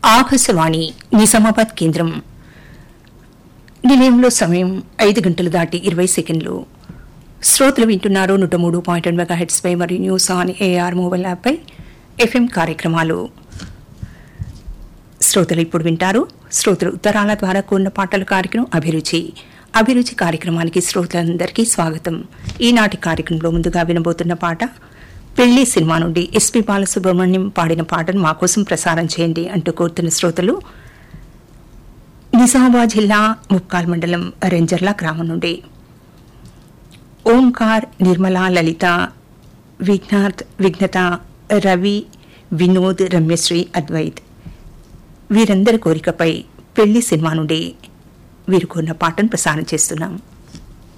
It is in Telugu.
ఆకాశవాణి నిజామాబాద్ కేంద్రం నిలయంలో సమయం ఐదు గంటలు దాటి ఇరవై సెకండ్లు శ్రోతలు వింటున్నారు నూట మూడు పాయింట్ రెండు మెగా హెడ్స్ పై మరియు న్యూస్ ఆన్ ఏఆర్ మొబైల్ యాప్పై ఎఫ్ఎం కార్యక్రమాలు శ్రోతలు ఇప్పుడు వింటారు శ్రోతలు ఉత్తరాల ద్వారా కూడిన పాటల కార్యక్రమం అభిరుచి అభిరుచి కార్యక్రమానికి శ్రోతలందరికీ స్వాగతం ఈనాటి కార్యక్రమంలో ముందుగా వినబోతున్న పాట పెళ్లి సినిమా నుండి ఎస్పి బాలసుబ్రహ్మణ్యం పాడిన పాటను మా కోసం ప్రసారం చేయండి అంటూ కోరుతున్న శ్రోతలు నిజామాబాద్ జిల్లా ముప్కాల్ మండలం రెంజర్ల గ్రామం నుండి ఓంకార్ నిర్మల లలిత విఘ్నాథ్ విఘ్నత రవి వినోద్ రమ్యశ్రీ అద్వైత్ వీరందరి కోరికపై పెళ్లి సినిమా నుండి వీరు కోరిన పాటను ప్రసారం చేస్తున్నాం